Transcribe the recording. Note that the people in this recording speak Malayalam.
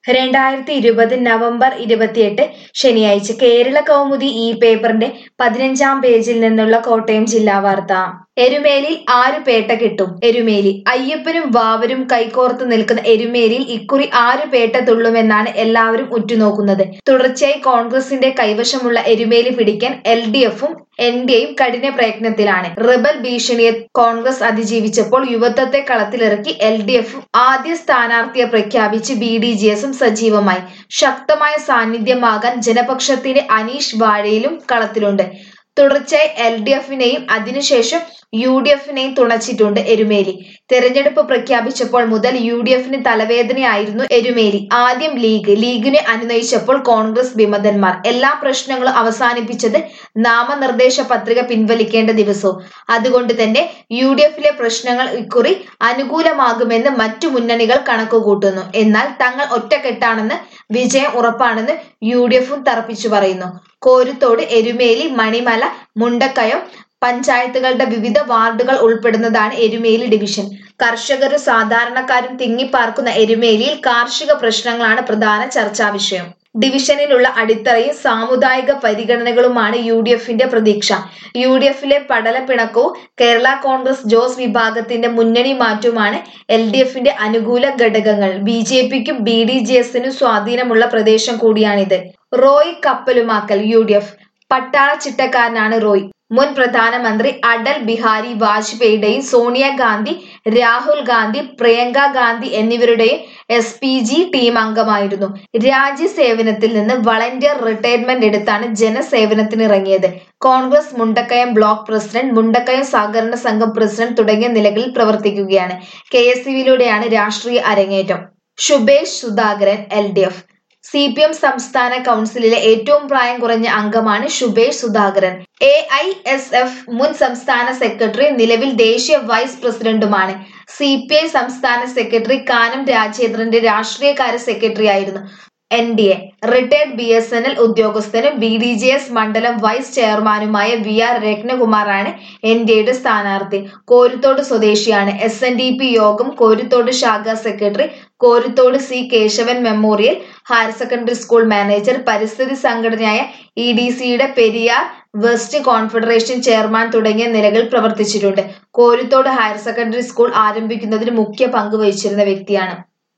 രണ്ടായിരത്തി ഇരുപത് നവംബർ ഇരുപത്തിയെട്ട് ശനിയാഴ്ച കേരള കൗമുദി ഈ പേപ്പറിന്റെ പതിനഞ്ചാം പേജിൽ നിന്നുള്ള കോട്ടയം ജില്ലാ വാർത്ത എരുമേലിയിൽ ആരു പേട്ട കിട്ടും എരുമേലി അയ്യപ്പനും വാവരും കൈകോർത്ത് നിൽക്കുന്ന എരുമേലിയിൽ ഇക്കുറി ആരു പേട്ട തുള്ളുമെന്നാണ് എല്ലാവരും ഉറ്റുനോക്കുന്നത് തുടർച്ചയായി കോൺഗ്രസിന്റെ കൈവശമുള്ള എരുമേലി പിടിക്കാൻ എൽ ഡി എഫും എൻ ഡി എയും കഠിന പ്രയത്നത്തിലാണ് റിബൽ ഭീഷണിയെ കോൺഗ്രസ് അതിജീവിച്ചപ്പോൾ യുവത്വത്തെ കളത്തിലിറക്കി എൽ ഡി എഫ് ആദ്യ സ്ഥാനാർത്ഥിയെ പ്രഖ്യാപിച്ച് ബി ഡി ജി എസും സജീവമായി ശക്തമായ സാന്നിധ്യമാകാൻ ജനപക്ഷത്തിന്റെ അനീഷ് വാഴയിലും കളത്തിലുണ്ട് തുടർച്ചയായി എൽ ഡി എഫിനെയും അതിനുശേഷം യു ഡി എഫിനെയും തുണച്ചിട്ടുണ്ട് എരുമേലി തെരഞ്ഞെടുപ്പ് പ്രഖ്യാപിച്ചപ്പോൾ മുതൽ യു ഡി എഫിന് തലവേദനയായിരുന്നു എരുമേലി ആദ്യം ലീഗ് ലീഗിനെ അനുനയിച്ചപ്പോൾ കോൺഗ്രസ് വിമതന്മാർ എല്ലാ പ്രശ്നങ്ങളും അവസാനിപ്പിച്ചത് നാമനിർദ്ദേശ പത്രിക പിൻവലിക്കേണ്ട ദിവസവും അതുകൊണ്ട് തന്നെ യു ഡി എഫിലെ പ്രശ്നങ്ങൾ ഇക്കുറി അനുകൂലമാകുമെന്ന് മറ്റു മുന്നണികൾ കണക്കുകൂട്ടുന്നു എന്നാൽ തങ്ങൾ ഒറ്റക്കെട്ടാണെന്ന് വിജയം ഉറപ്പാണെന്ന് യു ഡി എഫും തറപ്പിച്ചു പറയുന്നു കോരുത്തോട് എരുമേലി മണിമല മുണ്ടക്കയം പഞ്ചായത്തുകളുടെ വിവിധ വാർഡുകൾ ഉൾപ്പെടുന്നതാണ് എരുമേലി ഡിവിഷൻ കർഷകരും സാധാരണക്കാരും തിങ്ങിപ്പാർക്കുന്ന എരുമേലിയിൽ കാർഷിക പ്രശ്നങ്ങളാണ് പ്രധാന ചർച്ചാ വിഷയം ഡിവിഷനിലുള്ള അടിത്തറയും സാമുദായിക പരിഗണനകളുമാണ് യു ഡി എഫിന്റെ പ്രതീക്ഷ യു ഡി എഫിലെ പടലപ്പിണക്കവും കേരള കോൺഗ്രസ് ജോസ് വിഭാഗത്തിന്റെ മുന്നണി മാറ്റവുമാണ് എൽ ഡി എഫിന്റെ അനുകൂല ഘടകങ്ങൾ ബി ജെ പിക്കും ബി ഡി ജെ എസിനും സ്വാധീനമുള്ള പ്രദേശം കൂടിയാണിത് Roy Kappalumakkal U D F പട്ടാള ചിട്ടക്കാരനാണ് റോയ് മുൻ പ്രധാനമന്ത്രി അടൽ ബിഹാരി വാജ്പേയിയുടെയും സോണിയാഗാന്ധി രാഹുൽ ഗാന്ധി പ്രിയങ്ക ഗാന്ധി എന്നിവരുടെയും എസ് പി ജി ടീം അംഗമായിരുന്നു രാജ്യസേവനത്തിൽ നിന്ന് വളണ്ടിയർ റിട്ടയർമെന്റ് എടുത്താണ് ജനസേവനത്തിന് ഇറങ്ങിയത് കോൺഗ്രസ് മുണ്ടക്കയം ബ്ലോക്ക് പ്രസിഡന്റ് മുണ്ടക്കയം സഹകരണ സംഘം പ്രസിഡന്റ് തുടങ്ങിയ നിലകളിൽ പ്രവർത്തിക്കുകയാണ് കെ എസ് യുവിലൂടെയാണ് രാഷ്ട്രീയ അരങ്ങേറ്റം Shubhesh Sudhakaran L D F C P M സംസ്ഥാന കൗൺസിലിലെ ഏറ്റവും പ്രായം കുറഞ്ഞ അംഗമാണ് Shubhesh Sudhakaran A I S F മുൻ സംസ്ഥാന സെക്രട്ടറി നിലവിൽ ദേശീയ വൈസ് പ്രസിഡന്റുമാണ് സി പി ഐ സംസ്ഥാന സെക്രട്ടറി കാനം രാജേന്ദ്രന്റെ രാഷ്ട്രീയകാര്യ സെക്രട്ടറി ആയിരുന്നു N D A retired B S N L ഉദ്യോഗസ്ഥനും ബി ഡി ജെ എസ് മണ്ഡലം വൈസ് ചെയർമാനുമായ വി ആർ രത്നകുമാറാണ് എൻ ഡി എയുടെ സ്ഥാനാർത്ഥി കോരുത്തോട് സ്വദേശിയാണ് S N D P Yogam Koruthode ശാഖാ secretary Koruthode C Kesavan memorial higher secondary school manager പരിസ്ഥിതി സംഘടനയായ ഇ ഡി സിയുടെ പെരിയാർ വെസ്റ്റ് കോൺഫെഡറേഷൻ ചെയർമാൻ തുടങ്ങിയ നിലകളിൽ പ്രവർത്തിച്ചിട്ടുണ്ട് കോരുത്തോട് ഹയർ സെക്കൻഡറി സ്കൂൾ ആരംഭിക്കുന്നതിന് മുഖ്യ പങ്ക് വഹിച്ചിരുന്ന വ്യക്തിയാണ്